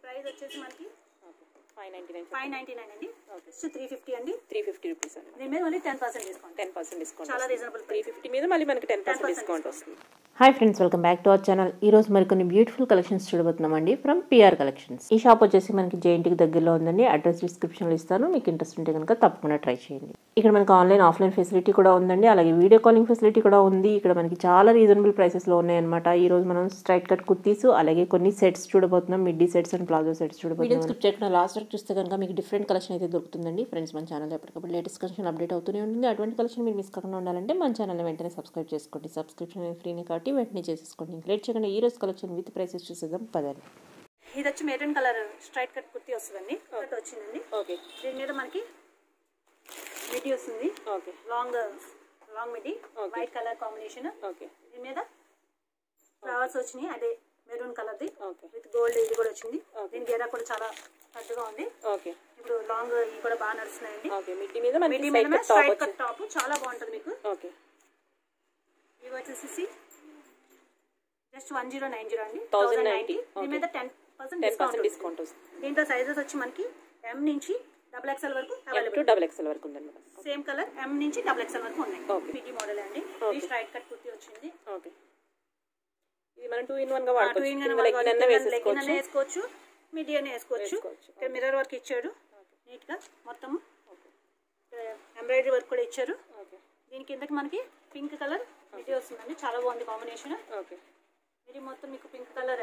Price వచ్చేసి మనకి five ninety nine five ninety nine అండి ఓకే జస్ట్ త్రీ ఫిఫ్టీ అండి త్రీ ఫిఫ్టీ రూపీస్ అండి దీని మీద మళ్ళీ ten percent discount ten percent discount చాలా రీజనబుల్ త్రీ ఫిఫ్టీ మీద మళ్ళీ మనకి టెన్ పర్సెంట్ డిస్కౌంట్ వస్తుంది hi friends welcome back to our channel ఈ రోజు మరికొన్ని బ్యూటిఫుల్ కలెక్షన్స్ చూడబోతున్నామండి ఫ్రమ్ పిఆర్ కలెక్షన్స్ ఈ షాప్ వచ్చేసి మనకి జేఎన్టీకి దగ్గరలో ఉందండి అడ్రస్ డిస్క్రిప్షన్లో ఇస్తాను మీకు ఇంట్రెస్ట్ ఉంటే కనుక తప్పకుండా ట్రై చేయండి ఇక్కడ మనకి ఆన్లైన్ ఆఫ్లైన్ ఫెసిలిటీ కూడా ఉందండి అలాగే వీడియో కాలింగ్ ఫెసిలిటీ కూడా ఉంది ఇక్కడ మనకి చాలా రీజనబుల్ ప్రైసెస్లో ఉన్నాయన్నమాట ఈ రోజు మనం స్ట్రైట్ కట్ కుర్తీస్ అలాగే కొన్ని సెట్స్ చూడబోతున్నాం midi sets and palazzo sets చూడబోతున్నాం స్కిప్ చేయకుండా లాస్ట్ వరకు చూస్తే కనుక మీకు డిఫరెంట్ కలెక్షన్ అయితే దొరుకుతుందండి ఫ్రెండ్స్ మన ఛానల్ ఎప్పటికప్పుడు లేటెస్ట్ కలెక్షన్ అప్డేట్ అవుతూనే ఉంటుంది అటువంటి కలెక్షన్ మీరు మిస్ కాకుండా ఉండాలంటే మన ఛానల్ వెంటనే సబ్స్క్రైబ్ చేసుకోండి సబ్స్క్రిప్షన్ అనేది ఫ్రీనే కాబట్టి వెంటనే చేసేసుకోండి లేట్ చేయకుండా ఈ రోజు కలెక్షన్ విత్ ప్రైసెస్ చూసేద్దాం పదండి ఇది వచ్చి maroon colour straight cut kurti వస్తుందండి కట్ వచ్చిందండి ఓకే దీని మీద మనకి మిడ్డీ వస్తుంది okay long long midi Okay. White colour combination okay దీని మీద ఫ్లవర్స్ వచ్చినాయి అదే మెరూన్ కలర్ది ఓకే విత్ గోల్డ్ ఇది కూడా వచ్చింది Okay. దీని గేరా కూడా చాలా పెద్దగా ఉంది ఓకే ఇప్పుడు లాంగ్ ఇవి కూడా బాగా నడుస్తున్నాయండి ఓకే మిడ్డీ మీద మనకి మిడ్డీ సైడ్ మీద కట్ టాప్ స్ట్రైట్ కట్ వచ్చింది టాప్ చాలా బాగుంటుంది మీకు ఓకే ఇవి వచ్చేసి just one zero nine zero అండి 1090, థౌసండ్ నైన్టీ దీని okay. మీద ten percent ten percent discount discount వస్తుంది దీంట్లో సైజెస్ వచ్చి మనకి ఎం నుంచి డబుల్ ఎక్స్ఎల్ వరకు M to available double XL వరకు ఉందండి మేడం సేమ్ కలర్ ఎం నుంచి డబుల్ ఎక్స్ఎల్ వరకు ఉన్నాయి Okay. పిటి మోడల్ అండి Okay. ఈ స్ట్రైట్ కట్ కుర్తి వచ్చింది ఓకే ఇది మనం టూ ఇన్ వన్ గా టూ వాడుకోవచ్చు ఇన్ కింద లెగ్గిన్ అన్న లెగ్గిన్ వేసేసుకోవచ్చు వేసుకోవచ్చు మిడి అని వేసుకోవచ్చు వేసుకోవచ్చు. ఇక్కడ మిర్రర్ వర్క్ ఇచ్చాడు నీట్ గా మొత్తం ఎంబ్రాయిడరీ వర్క్ కూడా ఇచ్చారు ఓకే దీని కిందకి మనకి పింక్ కలర్ మిడి వస్తుందండి చాలా బాగుంది కాంబినేషన్ ఓకే మిడి మొత్తం మీకు పింక్ కలర్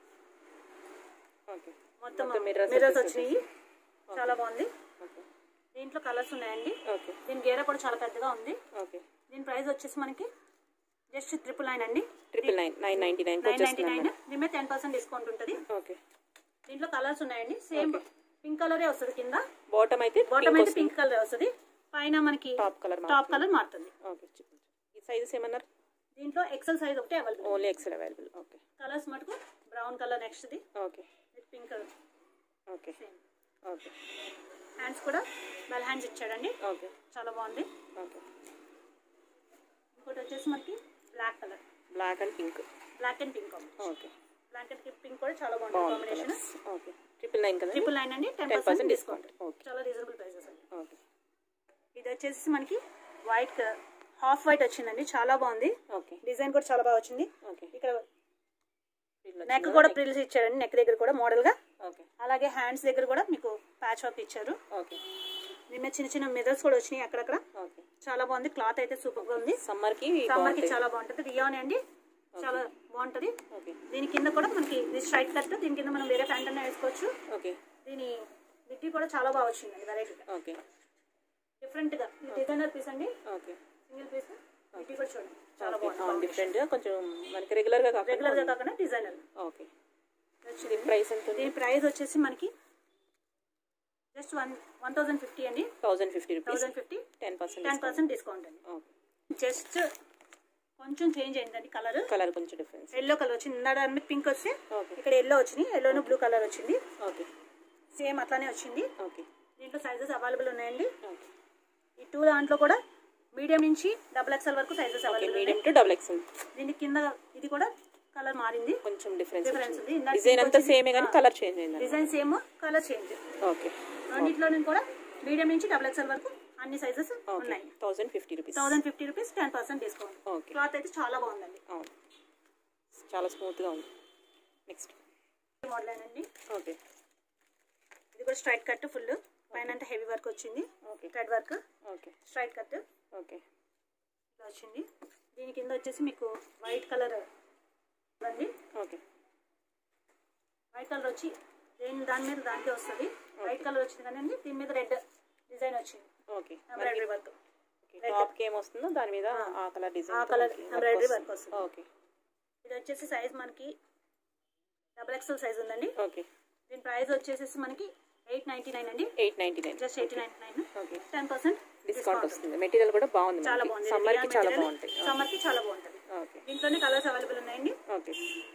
ఓకే మొత్తం మొత్తం mirrors మిర్రర్స్ వచ్చేసాయి. వచ్చినాయి చాలా బాగుంది ఓకే దీంట్లో కలర్స్ ఉన్నాయండి ఓకే దీని గేర కూడా చాలా పెద్దగా ఉంది ఓకే దీని ప్రైస్ వచ్చేసి మనకి జస్ట్ ట్రిపుల్ నైన్ అండి triple nine nine ninety nine nine ninety వచ్చేస్తుంది నైన్ దీని మీద టెన్ పర్సెంట్ డిస్కౌంట్ ఉంటుంది ఓకే దీంట్లో కలర్స్ ఉన్నాయండి సేమ్ పింక్ కలరే వస్తుంది కింద బాటమ్ అయితే బాటమ్ అయితే పింక్ కలర్ వస్తుంది పైన మనకి టాప్ కలర్ టాప్ కలర్ మారుతుంది ఓకే చూపించు ఈ సైజెస్ ఏమన్నారు దీంట్లో ఎక్సెల్ సైజ్ ఒకటి available only XL available okay colours మటుకు బ్రౌన్ కలర్ నెక్స్ట్ది okay with pink colour okay same okay hands కూడా వెల్ హ్యాండ్స్ ఇచ్చాడండి ఓకే చాలా బాగుంది ఓకే ఇంకోటి వచ్చేసి మనకి black colour black and pink black and pink okay black and pink కూడా చాలా బాగుంది బాగుంది combination colours okay triple nine కదా ట్రిపుల్ నైన్ అండి ten 10% percent discount discount. Okay. చాలా రీజనబుల్ ప్రైసెస్ అండి ఓకే ఇది వచ్చేసి మనకి వైట్ కలర్ హాఫ్ వైట్ వచ్చిందండి చాలా బాగుంది ఓకే డిజైన్ కూడా చాలా బాగా వచ్చింది ఓకే ఇక్కడ నెక్ కూడా ప్రిల్స్ ఇచ్చారండి నెక్ దగ్గర కూడా మోడల్ గా ఓకే అలాగే హ్యాండ్స్ దగ్గర కూడా మీకు ప్యాచ్ వర్క్ ఇచ్చారు ఓకే నిన్న చిన్న చిన్న మిర్రర్స్ కూడా వచ్చినాయి అక్కడక్కడ ఓకే చాలా బాగుంది క్లాత్ అయితే సూపర్ గా ఉంది సమ్మర్ కి సమ్మర్ కి చాలా బాగుంటది రియాన్ అండి చాలా బాగుంటది ఓకే దీని కింద కూడా మనకి ఇది స్ట్రైట్ కట్ దీని కింద మనం వేరే ప్యాంట్ అన్న వేసుకోవచ్చు ఓకే దీని మిడ్డీ కూడా చాలా బాగా వచ్చిందండి వెరైటీగా ఓకే డిఫరెంట్ గా ఇది డిజైనర్ పీస్ అండి ఓకే సింగిల్ పీస్ మిడ్డీ కూడా చూడండి చాలా బాగుంది డిఫరెంట్ గా కొంచెం మనకి రెగ్యులర్ గా కాకుండా రెగ్యులర్ గా కాకుండా డిజైనర్ ఓకే దీని ప్రైస్ ఎంత ఉంది దీని ప్రైస్ వచ్చేసి మనకి just one one thousand fifty అండి thousand fifty rupees thousand fifty ten percent ten percent discount అండి ఓకే జస్ట్ కొంచెం చేంజ్ అయిందండి కలర్ కలర్ కొంచెం డిఫరెన్స్ ఎల్లో కలర్ వచ్చింది ఇందాక పింక్ వస్తే ఓకే ఇక్కడ ఎల్లో వచ్చింది ఎల్లోను బ్లూ కలర్ వచ్చింది ఓకే సేమ్ అట్లానే వచ్చింది ఓకే దీంట్లో సైజెస్ అవైలబుల్ ఉన్నాయండి ఓకే ఈ టూ దాంట్లో కూడా మీడియం నుంచి డబుల్ ఎక్స్ఎల్ వరకు sizes okay available medium to double XL దీని కింద ఇది కూడా కలర్ మారింది కొంచెం డిఫరెన్స్ Difference ఉంది. ఇందాక డిజైన్ pink అంతా వచ్చింది. సేమే కానీ కలర్ చేంజ్ అయింది design same colour change okay రెండిట్లో కూడా మీడియం నుంచి డబుల్ ఎక్స్ఎల్ వరకు అన్ని సైజెస్ ఓకే ఉన్నాయి thousand fifty rupees thousand fifty rupees ten percent discount okay cloth అయితే చాలా బాగుందండి అవును చాలా స్మూత్గా ఉంది నెక్స్ట్ మోడల్ అండి ఓకే ఇది కూడా స్ట్రైట్ కట్ ఫుల్ పైన అంతా హెవీ వర్క్ వచ్చింది okay thread work okay straight cut okay ఇలా వచ్చింది దీని కింద వచ్చేసి మీకు వైట్ కలర్ అండి ఓకే వైట్ కలర్ వచ్చి దేని దాని మీద దానికే వస్తుంది వైట్ కలర్ వచ్చింది కానీ అండి దీని మీద రెడ్ డిజైన్ వచ్చింది ఓకే ఎంబ్రాయిడరీ వర్క్ టాప్ కి ఏమొస్తుందో దాని మీద ఆ కలర్ డిజైన్ ఆ colour embroidery work వస్తుంది. ఓకే ఇది వచ్చేసి సైజ్ మనకి డబుల్ ఎక్స్ఎల్ సైజ్ ఉందండి ఓకే దీని ప్రైస్ వచ్చేసి మనకి ఎయిట్ నైన్టీ నైన్ అండి eight ninety nine just eighty ninety nine okay ten percent discount వస్తుంది మెటీరియల్ కూడా బాగుంది చాలా బాగుంది సమ్మర్ కి చాలా బాగుంటాయి సమ్మర్ కి చాలా బాగుంటుంది ఓకే దీంట్లోనే కలర్స్ అవైలబుల్ ఉన్నాయండి ఓకే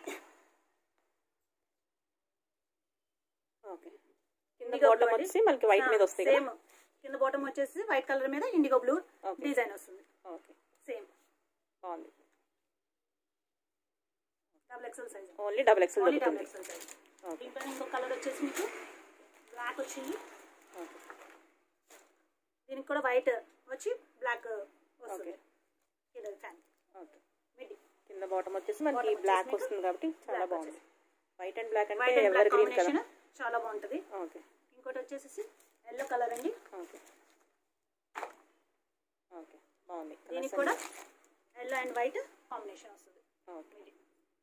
ఓకే కింద Indigo బాటమ్ blue అండి. వచ్చి మనకి వైట్ మీద వస్తాయి సేమ్ కింద బాటమ్ వచ్చేసి వైట్ కలర్ మీద ఇండిగో బ్లూ Okay. డిజైన్ వస్తుంది ఓకే సేమ్ బాగుంది double XL size only double XL only double దొరుకుతుంది ఎక్స్ఎల్ సైజ్ ఓకే దీంట్లో ఇంకో కలర్ వచ్చేసి వచ్చేసి మీకు బ్లాక్ వచ్చింది ఓకే దీనికి కూడా వైట్ వచ్చి బ్లాక్ వస్తుంది Okay. కింద ఫ్యాన్ ఓకే మిడ్డీ కింద బాటమ్ వచ్చేసి మనకి Bottom వచ్చేసి బ్లాక్ మీకు వస్తుంది కాబట్టి చాలా black బాగుంది వైట్ అండ్ బ్లాక్ అంటే white and ever black green combination colour చాలా బాగుంటుంది ఓకే ఇంకోటి వచ్చేసి ఎల్లో కలర్ అండి ఓకే ఓకే బాగుంది దీనికి కూడా ఎల్లో అండ్ వైట్ కాంబినేషన్ వస్తుంది ఓకే మిడ్డీ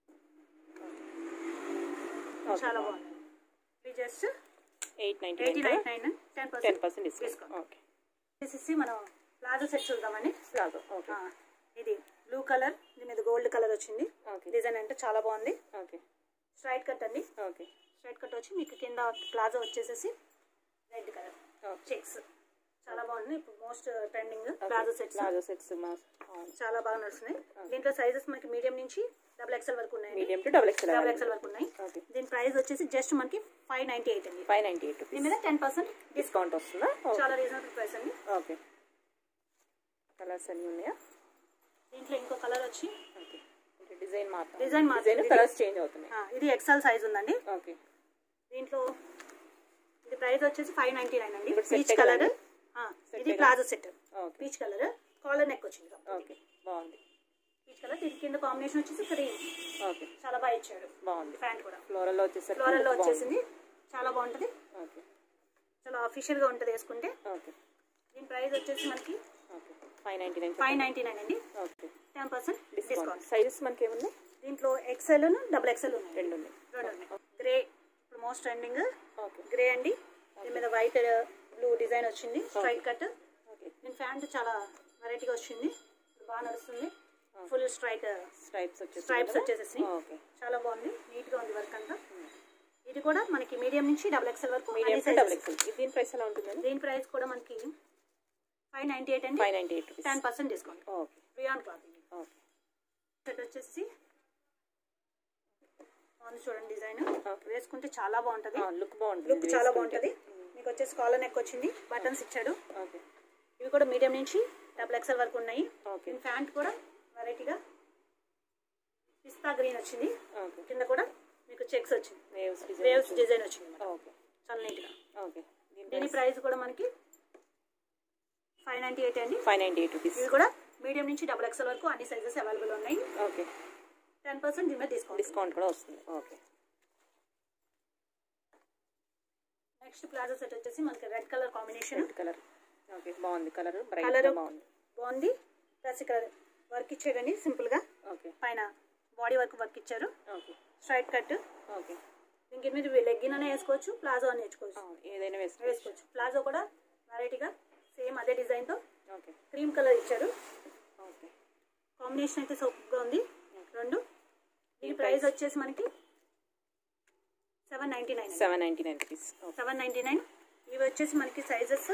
ఓకే చాలా బాగుంది ఇది just eight ninety eighty nine nine nine ten ten percent percent discount Discount. Okay వచ్చేసి మనం ప్లాజో సెట్ చూద్దామండి ప్లాజో ఓకే ఆ, ఇది బ్లూ కలర్ దీని మీద గోల్డ్ కలర్ వచ్చింది ఓకే డిజైన్ అంటే చాలా బాగుంది ఓకే స్ట్రైట్ కట్ అండి ఓకే స్ట్రైట్ కట్ వచ్చి మీకు కింద ప్లాజో వచ్చేసేసి రెడ్ కలర్ ఓకే చెక్స్ చాలా బాగుంది ఇప్పుడు most trending palazzo sets palazzo sets చాలా బాగా నడుస్తున్నాయి దీంట్లో సైజెస్ మనకి మీడియం నుంచి డబుల్ ఎక్స్ఎల్ వరకు ఉన్నాయి medium to double XL double XL వరకు ఉన్నాయి ఓకే దీని ప్రైస్ వచ్చేసి జస్ట్ మనకి ఫైవ్ నైన్టీ ఎయిట్ అండి ఫైవ్ నైంటీ ఎయిట్ దీని మీద టెన్ పర్సెంట్ డిస్కౌంట్ వస్తుందా చాలా రీజనబుల్ ప్రైస్ అండి ఓకే కలర్స్ అన్నీ ఉన్నాయా దీంట్లో ఇంకో కలర్ వచ్చి ఓకే అంటే డిజైన్ మాత్రం Design మాత్రం. డిజైన్ కలర్స్ చేంజ్ అవుతున్నాయి ఆ, ఇది ఎక్సెల్ సైజ్ ఉందండి ఓకే దీంట్లో ఇది ప్రైస్ వచ్చేసి ఫైవ్ నైన్టీ నైన్ అండి ఇప్పుడు set పీచ్ ఏ కలర్ కదండి? ఇది ఏ palazzo set okay peach colour collar neck వచ్చింది ఓకే బాగుంది పీచ్ కలర్ దీని కింద కాంబినేషన్ వచ్చేసి గ్రీన్ ఓకే చాలా బాగా ఇచ్చాడు బాగుంది ప్యాంట్ కూడా ఫ్లోరల్లో వచ్చేసరికి ఫ్లోరల్ లో బాగుంది. వచ్చేసింది చాలా బాగుంటది ఓకే చాలా అఫీషియల్ గా ఉంటది వేసుకుంటే ఓకే దీని ప్రైస్ వచ్చేసి మనకి okay five ninety nine five ninety nine అండి okay ten percent discount discount sizes మనకి ఏమున్నాయి దీంట్లో ఎక్సెల్ డబుల్ ఎక్సెల్ ఉన్నాయి రెండు ఉన్నాయి రెండు ఉన్నాయి గ్రే ఇప్పుడు మోస్ట్ ట్రెండింగ్ ఓకే గ్రే అండి దీని మీద వైట్ బ్లూ డిజైన్ వచ్చింది స్ట్రైట్ కట్ ఓకే దీని ప్యాంట్ చాలా వెరైటీగా వచ్చింది ఇప్పుడు బాగా నడుస్తుంది ఫుల్ స్ట్రైట్ స్ట్రైప్స్ వచ్చేసి స్ట్రైప్స్ వచ్చేసేసి ఓకే చాలా బాగుంది నీట్ గా ఉంది వర్క్ అంతా ఇది కూడా మనకి మీడియం నుంచి డబుల్ ఎక్స్ఎల్ వరకు మీడియం అన్ని టు డబుల్ sizes. ఎక్స్ఎల్ దీని ప్రైస్ ఎలా ఉంటుందండి దీని ప్రైస్ కూడా మనకి ఫైవ్ నైన్టీ ఎయిట్ అండి five ninety eight rupees ten percent discount okay beyond cloth okay set వచ్చేసి బాగుంది చూడండి డిజైన్ Okay. వేసుకుంటే చాలా బాగుంటది లుక్ బాగుంటుంది లుక్ ఇది చాలా వేసుకుంటే. బాగుంటది మీకు వచ్చేసి కాలర్ నెక్ వచ్చింది బటన్స్ ఇచ్చాడు ఓకే ఇవి కూడా మీడియం నుంచి డబుల్ ఎక్స్ఎల్ వరకు ఉన్నాయి ఓకే దీని ప్యాంట్ కూడా వెరైటీగా పిస్తా గ్రీన్ వచ్చింది ఓకే కింద కూడా మీకు చెక్స్ వచ్చింది వేవ్స్ వేవ్స్ డిజైన్ డిజైన్ వచ్చింది ఓకే చాలా నీట్గా ఓకే దీని దీని ప్రైస్ కూడా మనకి ఫైవ్ నైన్టీ ఎయిట్ అండి ఫైవ్ నైంటీ ఎయిట్ రూపీస్ ఇవి కూడా మీడియం నుంచి డబుల్ ఎక్స్ఎల్ వరకు అన్ని సైజెస్ అవైలబుల్ ఉన్నాయి ఓకే టెన్ పర్సెంట్ దీని మీద డిస్కౌంట్ డిస్కౌంట్ కూడా వస్తుంది ఓకే నెక్స్ట్ ప్లాజో సెట్ వచ్చేసి మనకి red colour combination red colour okay బాగుంది కలర్ బ్రైట్ Colour- బాగుంది బాగుంది ప్లస్ ఇక్కడ వర్క్ ఇచ్చాడండి సింపుల్ గా ఓకే పైన బాడీ వర్క్ వర్క్ ఇచ్చారు ఓకే స్ట్రైట్ కట్ ఓకే దీనికి మీరు లెగ్గిన్ అనే వేసుకోవచ్చు ప్లాజో అని వేసుకోవచ్చు ఏదైనా వేసుకోవచ్చు వేసుకోవచ్చు ప్లాజో కూడా వెరైటీగా సేమ్ అదే డిజైన్ తో ఓకే క్రీమ్ కలర్ ఇచ్చారు ఓకే కాంబినేషన్ అయితే సూపర్గా ఉంది రెండు దీని ప్రైస్ వచ్చేసి మనకి seven ninety nine seven ninety nine rupees okay seven ninety nine ఇవి వచ్చేసి మనకి sizes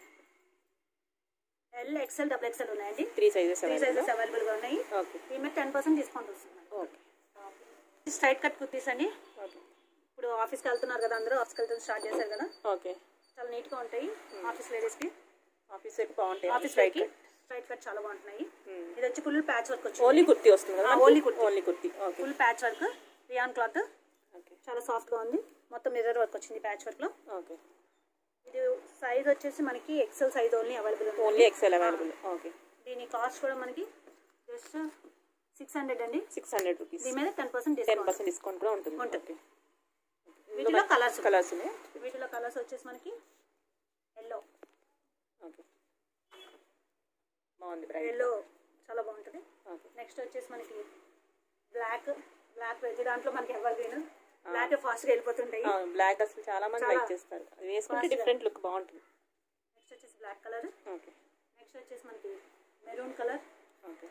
L XL double XL ఉన్నాయండి three sizes three available sizes అవైలబుల్గా ఉన్నాయి ఓకే దీని మీద టెన్ పర్సెంట్ డిస్కౌంట్ వస్తుంది ఓకే స్ట్రైట్ కట్ కుర్తీస్ అండి ఓకే ఇప్పుడు ఆఫీస్కి వెళ్తున్నారు కదా అందరూ ఆఫీస్కి వెళ్తే స్టార్ట్ చేశారు కదా ఓకే చాలా నీట్గా ఉంటాయి ఆఫీస్ లేడీస్కి ఆఫీస్ సెట్ బాగుంటాయి ఆఫీస్ స్ట్రైట్ వేర్కి స్ట్రైట్ కట్ చాలా బాగుంటున్నాయి ఇది వచ్చి ఫుల్ ప్యాచ్ వర్క్ వచ్చింది ఓన్లీ కుర్తీ వస్తుంది కదా ఆ, only kurti. Only kurti okay full patch work rayon cloth okay చాలా సాఫ్ట్గా ఉంది మొత్తం మిర్రర్ వర్క్ వచ్చింది ప్యాచ్ వర్క్లో ఓకే ఇది సైజ్ వచ్చేసి మనకి ఎక్సెల్ సైజ్ ఓన్లీ అవైలబుల్ ఉంది ఓన్లీ ఎక్సెల్ అవైలబుల్ ఓకే దీని కాస్ట్ కూడా మనకి జస్ట్ సిక్స్ హండ్రెడ్ అండి సిక్స్ హండ్రెడ్ రూపీస్ దీని మీద ten percent ten discount percent discount కూడా ఉంటుంది ఉంటుంది. ఓకే వీటిలో కలర్స్ కలర్స్ ఉన్నాయి వీటిలో కలర్స్ వచ్చేసి మనకి ఎల్లో ఓకే బాగుంది బ్రైట్ ఎల్లో చాలా బాగుంటుంది ఓకే నెక్స్ట్ వచ్చేసి మనకి బ్లాక్ బ్లాక్ ప్రతి దాంట్లో మనకి ఎవర్ గ్రీన్ బ్లాక్ ఫాస్ట్గా వెళ్ళిపోతుంటాయి బ్లాక్ అసలు చాలా మంది చాలా. లైక్ చేస్తారు అది వేసుకుంటే Fast గా. డిఫరెంట్ లుక్ బాగుంటుంది నెక్స్ట్ వచ్చేసి బ్లాక్ కలర్ ఓకే నెక్స్ట్ వచ్చేసి మనకి మెరూన్ కలర్ ఓకే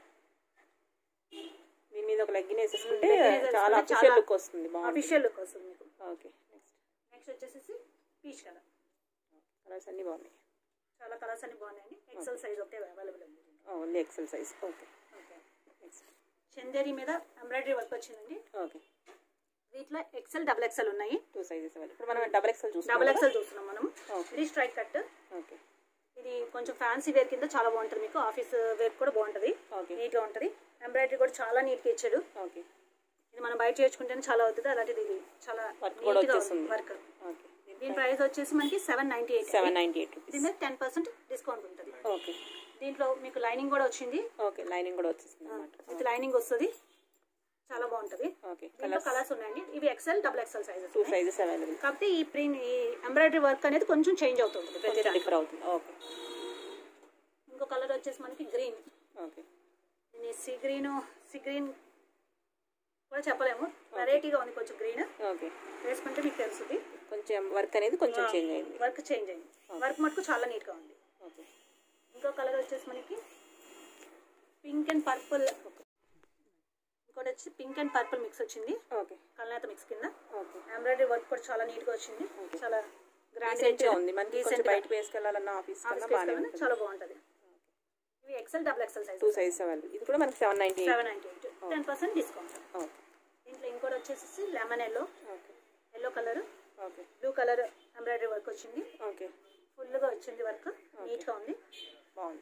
దీని మీద ఒక లెగ్గిన్ వేసేసుకుంటే Legging వేసేసుకుంటే చాలా చాలా అఫీషియల్ లుక్ వస్తుంది బాగుంటుంది అఫీషియల్ లుక్ వస్తుంది మీకు ఓకే నెక్స్ట్ నెక్స్ట్ వచ్చేసి పీచ్ కలర్ కలర్స్ అన్నీ బాగున్నాయి చాలా కలర్స్ అన్ని బాగున్నాయండి ఎక్సెల్ సైజ్ ఒకటే అవైలబుల్ ఉంది only XL size okay okay next Chanderi మీద ఎంబ్రాయిడరీ వర్క్ వచ్చిందండి ఓకే వీటిలో ఎక్సెల్ డబుల్ ఎక్సెల్ ఉన్నాయి టూ సైజెస్ అవైలబుల్ ఇప్పుడు మనం డబల్ ఎక్సెల్ చూస్తాం డబుల్ ఎక్సెల్ చూస్తున్నాం మనం Okay. ఇది స్ట్రైట్ కట్ ఓకే ఇది కొంచెం ఫ్యాన్సీ వేర్ కింద చాలా బాగుంటుంది మీకు ఆఫీస్ వేర్ కూడా బాగుంటుంది ఓకే నీట్ గా ఉంటుంది ఎంబ్రాయిడరీ కూడా చాలా నీట్ గా ఇచ్చాడు ఓకే ఇది మనం బయట చేర్చుకుంటేనే చాలా అవుతుంది అలాంటిది ఇది చాలా వర్క్ కూడా నీట్గా వచ్చేస్తుంది వర్క్ ఓకే దీని ప్రైస్ వచ్చేసి మనకి seven ninety eight seven ninety eight rupees దీని మీద టెన్ పర్సెంట్ డిస్కౌంట్ ఉంటుంది ఓకే దీంట్లో మీకు లైనింగ్ కూడా వచ్చింది ఓకే లైనింగ్ కూడా వచ్చేస్తుంది అనమాట విత్ లైనింగ్ వస్తుంది చాలా బాగుంటుంది ఓకే దీంట్లో కలర్స్ ఉన్నాయండి ఇవి XL double XL sizes two sizes available కాకపోతే ఈ ప్రింట్ ఈ ఎంబ్రాయిడరీ వర్క్ అనేది కొంచెం చేంజ్ అవుతుంది ప్రతి కొంచెం దాంట్లో డిఫర్ అవుతుంది ఓకే ఇంకో కలర్ వచ్చేసి మనకి గ్రీన్ ఓకే దీన్ని సీ గ్రీన్ సీ గ్రీన్ కూడా చెప్పలేము వెరైటీగా ఉంది కొంచెం గ్రీన్ ఓకే వేసుకుంటే మీకు తెలుస్తుంది కొంచెం వర్క్ అనేది కొంచెం చేంజ్ అయింది వర్క్ చేంజ్ అయింది వర్క్ మటుకు చాలా నీట్గా ఉంది ఓకే ఇంకో కలర్ వచ్చేసి మనకి పింక్ అండ్ పర్పుల్ ఇంకోటి వచ్చి పింక్ అండ్ పర్పుల్ మిక్స్ వచ్చింది ఓకే కల్నేత మిక్స్ కింద ఓకే ఎంబ్రాయిడరీ వర్క్ కూడా చాలా నీట్గా వచ్చింది చాలా గ్రాండ్ రీసెంట్గా ఉంది మనకి కొంచెం బయటకు వేసుకెళ్ళాలన్నా ఆఫీస్ కన్నా బాగానే ఉంటుంది చాలా బాగుంటుంది ఇవి XL double XL size two sizes available ఇది కూడా మనకి seven ninety seven ninety eight ten percent discount okay దీంట్లో ఇంకోటి వచ్చేసి lemon yellow okay yellow colour okay blue colour embroidery work వచ్చింది ఓకే ఫుల్గా వచ్చింది వర్క్ నీట్గా ఉంది బాగుంది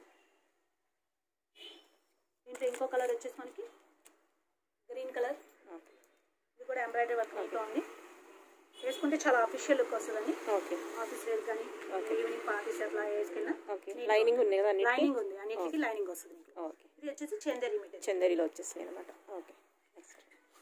దీంట్లో ఇంకో కలర్ వచ్చేసి మనకి గ్రీన్ కలర్ ఓకే ఇది కూడా ఎంబ్రాయిడరీ వర్క్ నీట్గా ఉంది వేసుకుంటే చాలా అఫీషియల్ లుక్ వస్తుందండి ఓకే ఆఫీస్ వేర్ కానీ ఈవినింగ్ పార్టీస్ అట్లా వేసుకెళ్ళినా ఓకే లైనింగ్ ఉంది కదా అన్నిటికీ లైనింగ్ ఉంది అన్నిటికీ లైనింగ్ వస్తుంది మీకు ఓకే ఇది వచ్చేసి చందేరి మెటీరియల్ చందేరిలో వచ్చేసాయి అనమాట ఓకే నెక్స్ట్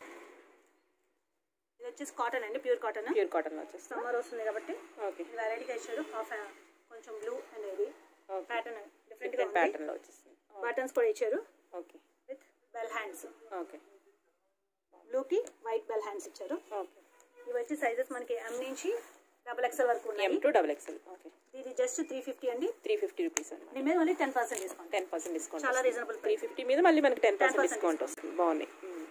ఇది వచ్చేసి కాటన్ అండి ప్యూర్ కాటన్ ప్యూర్ కాటన్లో వచ్చేస్తాం సమ్మర్ వస్తుంది కాబట్టి ఓకే ఇది వెరైటీగా ఇచ్చారు హాఫ్ కొంచెం బ్లూ అండ్ ఇది ఓకే ప్యాటర్న్ డిఫరెంట్గా డిఫరెంట్ ఉంది ప్యాటర్న్లో వచ్చేస్తుంది బటన్స్ కూడా ఇచ్చారు okay with bell hands okay బ్లూకి వైట్ బెల్ హ్యాండ్స్ ఇచ్చారు ఓకే ఇవి వచ్చి సైజెస్ మనకి ఎం నుంచి డబల్ ఎక్స్ఎల్ వరకు ఎం ఉన్నాయి టు డబల్ ఎక్స్ఎల్ ఓకే ఇది జస్ట్ త్రీ ఫిఫ్టీ అండి త్రీ ఫిఫ్టీ రూపీస్ అనమాట దీని మీద మళ్ళీ ten percent discount ten percent discount చాలా రీజనబుల్ త్రీ ఫిఫ్టీ మీద మళ్ళీ మనకి టెన్ పర్సెంట్ 10% డిస్కౌంట్ వస్తుంది బాగున్నాయి మ్మ్.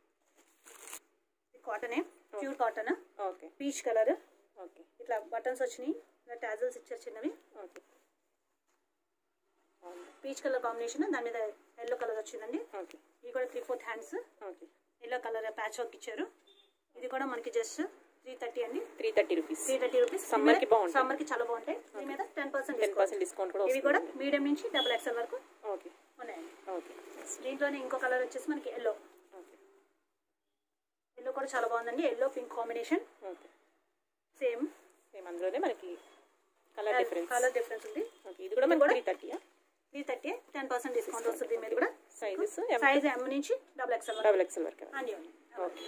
కాటనే pure cotton okay peach colour okay ఇట్లా బటన్స్ వచ్చినాయి ఇలా టాజల్స్ ఇచ్చారు చిన్నవి ఓకే బాగుంది పీచ్ కలర్ కాంబినేషన్ దాని మీద ఎల్లో కలర్ వచ్చిందండి ఓకే ఇది కూడా three fourth hands okay yellow colour patch work ఇచ్చారు ఇది కూడా మనకి జస్ట్ త్రీ థర్టీ అండి three thirty rupees three thirty rupees Summer కి బాగుంటాయి. సమ్మర్ కి చాలా బాగుంటాయి దీని మీద ten percent ten percent discount కూడా ఇవి కూడా వస్తుంది మీడియం నుంచి డబుల్ ఎక్స్ఎల్ వరకు ఓకే ఉన్నాయండి ఓకే దీంట్లోనే ఇంకో కలర్ వచ్చేసి మనకి ఎల్లో ఓకే ఎల్లో కూడా చాలా బాగుందండి yellow pink combination okay same same అందులోనే మనకి కలర్ డిఫరెన్స్ కలర్ డిఫరెన్స్ ఉంది ఓకే ఇది కూడా మనకి త్రీ థర్టీయా three thirty ten percent discount వస్తుంది దీని మీద కూడా సైజెస్ సైజ్ ఎం నుంచి డబుల్ ఎక్స్ఎల్ వరకు డబల్ ఎక్స్ఎల్ వరకు అన్నీ ఉన్నాయి ఓకే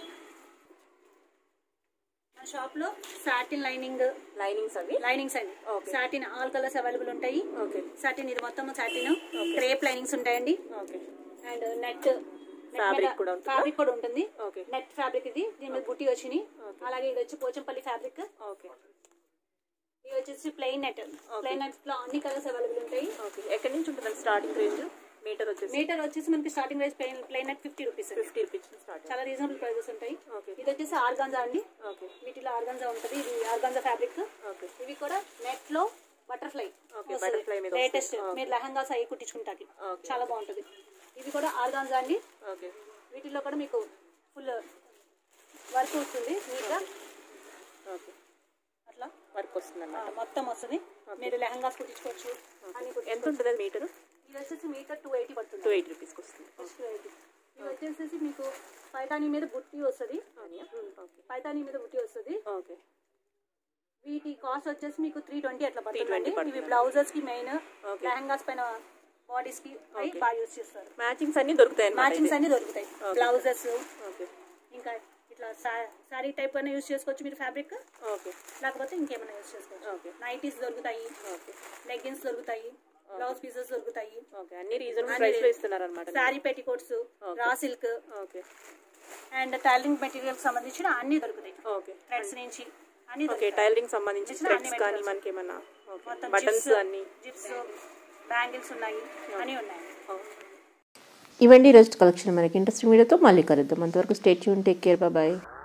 మన షాప్ లో సాటిన్ లైనింగ్ లైనింగ్స్ అవి లైనింగ్స్ అండి Okay. Satin all colours available ఉంటాయి ఓకే సాటిన్ ఇది మొత్తం సాటిన్ క్రేప్ లైనింగ్స్ ఉంటాయండి ఓకే అండ్ నెట్ Fabric కూడా ఉంటుందా? ఫ్యాబ్రిక్ కూడా ఉంటుంది ఓకే నెట్ ఫ్యాబ్రిక్ ఇది దీని మీద బుట్టి వచ్చినాయి అలాగే ఇది వచ్చి పోచంపల్లి ఫ్యాబ్రిక్ ఓకే ఇది వచ్చేసి ప్లెయిన్ నెట్ ప్లెయిన్ నెట్ లో అన్ని కలర్స్ అవైలబుల్ ఉంటాయి ఓకే ఎక్కడి నుంచి ఉంటుంది స్టార్టింగ్ రేంజ్ మీటర్ వచ్చేసి మీటర్ వచ్చేసి మనకి starting price plain plain net fifty rupees fifty rupees start చాలా రీజనబుల్ ప్రైజెస్ ఉంటాయి ఓకే ఇది వచ్చేసి ఆర్గాంజా అండి ఓకే వీటిలో ఆర్గాంజా ఉంటుంది ఇది ఆర్గాంజా ఫ్యాబ్రిక్ ఓకే ఇవి కూడా నెట్ లో బటర్ఫ్లై Okay, butterfly మీద లేటెస్ట్ వస్తుంది. మీరు లెహంగాస్ అవి కుట్టించుకుంటాకి Okay. చాలా బాగుంటుంది ఇవి కూడా ఆర్గాన్జా అండి ఓకే వీటిలో కూడా మీకు ఫుల్ వర్క్ వస్తుంది నీట్గా ఓకే అట్లా వర్క్ వస్తుంది ఆ, అన్నమాట మొత్తం వస్తుంది మీరు లెహంగాస్ కుట్టించుకోవచ్చు అన్ని కుట్టి ఎంత ఉంటుంది అది మీటర్ ఇది వచ్చేసి మీటర్ టూ ఎయిటీ టూ పడుతుంది ఎయిటీ రూపీస్కి వస్తుంది టూ ఎయిటీ ఇది వచ్చేసి మీకు పైతానీ మీద బుట్టి వస్తుంది ఓకే పైతానీ మీద బుట్టి వస్తుంది ఓకే వీటి కాస్ట్ వచ్చేసి మీకు త్రీ ట్వంటీ అట్లా 320 పడుతుంది ఇవి పడుతుంది. బ్లౌజెస్ కి మెయిన్ Okay. లెహంగాస్ పైన బాడీస్ కి అవి బాగా యూస్ చేస్తారు మ్యాచింగ్స్ అన్ని దొరుకుతాయి అన్నమాట మ్యాచింగ్స్ అన్ని దొరుకుతాయి బ్లౌజెస్ ఓకే ఇంకా ఇట్లా శారీ టైప్ అయినా యూస్ చేసుకోవచ్చు మీరు ఫ్యాబ్రిక్ ఓకే లేకపోతే ఇంకేమైనా యూస్ చేసుకోవచ్చు ఓకే నైటీస్ దొరుకుతాయి ఓకే లెగ్గిన్స్ దొరుకుతాయి బ్లౌజ్ పీసెస్ దొరుకుతాయి ఓకే అన్ని రీజనబుల్ ప్రైస్ లో ఇస్తున్నారు అనమాట sari petticoats raw silk okay and tailoring material సంబంధించిన అన్ని దొరుకుతాయి ఓకే థ్రెడ్స్ నుంచి అన్ని ఓకే దొరుకుతాయి టైలరింగ్ సంబంధించి ఇచ్చిన థ్రెడ్స్ అన్ని కానీ materials. మనకి ఏమన్నా ఓకే మొత్తం బటన్స్ జిప్స్ అన్ని జిప్స్ బ్యాంగిల్స్ ఉన్నాయి అన్ని ఉన్నాయి ఓకే ఇవండి ఈరోజు కలెక్షన్ మనకి ఇంట్రెస్టింగ్ వీడియోతో మళ్ళీ కలుద్దాం అంతవరకు స్టేట్ యూన్ టేక్ కేర్ బాయ్